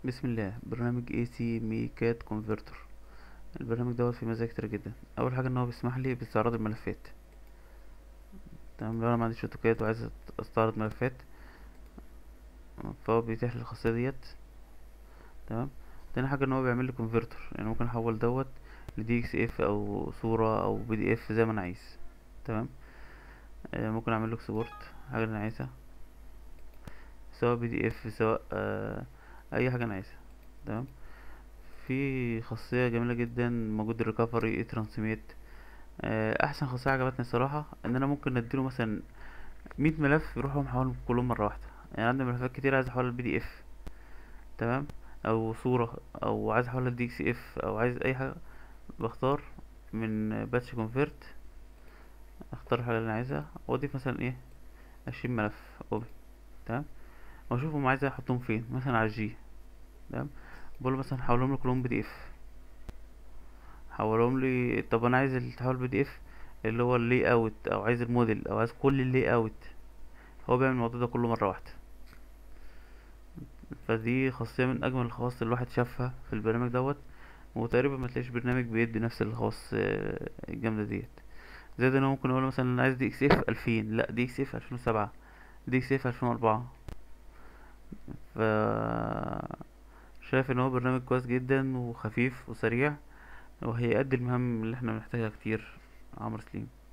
بسم الله برنامج اي سي ميكات كونفرتر البرنامج دوت فيه مزايا كتير جدا اول حاجه ان هو بيسمح لي باستعراض الملفات تمام لو انا ما عنديش اوتوكاد وعايز استعرض ملفات فهو بيتيح لي الخاصيه ديت تمام تاني حاجه ان هو بيعمل لي كونفرتر يعني ممكن احول دوت لدي اكس اف او صوره او بي دي اف زي ما انا عايز تمام آه، ممكن اعمل له اكسبورت حاجه اللي انا عايزها سواء بي دي اف سواء آه اي حاجه انا عايزها تمام في خاصيه جميله جدا موجود الريكفري اي ترانسميت احسن خاصيه عجبتني الصراحه ان انا ممكن اديله مثلا مية ملف يروحوا محولهم كلهم مره واحده يعني عندي ملفات كتير عايز احولها البي دي اف تمام او صوره او عايز احولها لدي اكس اف او عايز اي حاجه بختار من باتش كونفرت اختار الحاجه اللي انا عايزها واضيف مثلا ايه عشرين ملف اوبي تمام واشوف هم عايز احطهم فين مثلا على الجي تمام بقول مثلا حولهم لي كلهم بي دي اف حولهم لي طب انا عايز التحول بي دي اف اللي هو اللي اوت او عايز الموديل او عايز كل اللي اوت هو بيعمل الموضوع ده كله مره واحده فدي خاصيه من اجمل الخواص اللي الواحد شافها في البرنامج دوت وتقريبا ما تلاقيش برنامج بيدي نفس الخواص آه، الجامده ديت زائد ان هو ممكن اقول مثلا انا عايز دي اكس اف الفين لا دي اكس اف الفين وسبعة دي اكس اف الفين واربعة ف شايف ان هو برنامج كويس جدا وخفيف وسريع وهيأدي المهام اللي احنا بنحتاجها كتير عمرو سليم